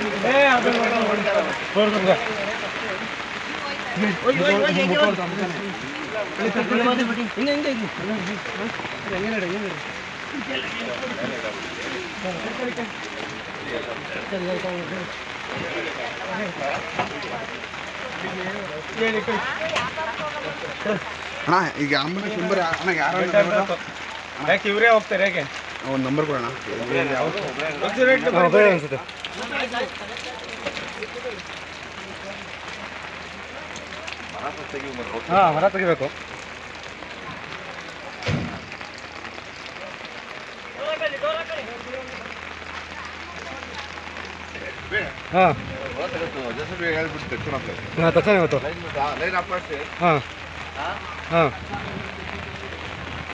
ಅಣ್ಣ ಈಗ ambulance number ಅಣ್ಣ ಯಾರು ಯಾಕೆ ಇವರೇ ಹೋಗ್ತಾರೆ ಯಾಕೆ ಒಂದು ನಂಬರ್ ಕೊಡೋಣ ಅನ್ಸುತ್ತೆ ಹಾಂ ಮರ ತೆಗಿಬೇಕು ಹಾಂ ಹಾಂ ತಕ್ಷಣ ಇವತ್ತು ಹಾಂ ಹಾಂ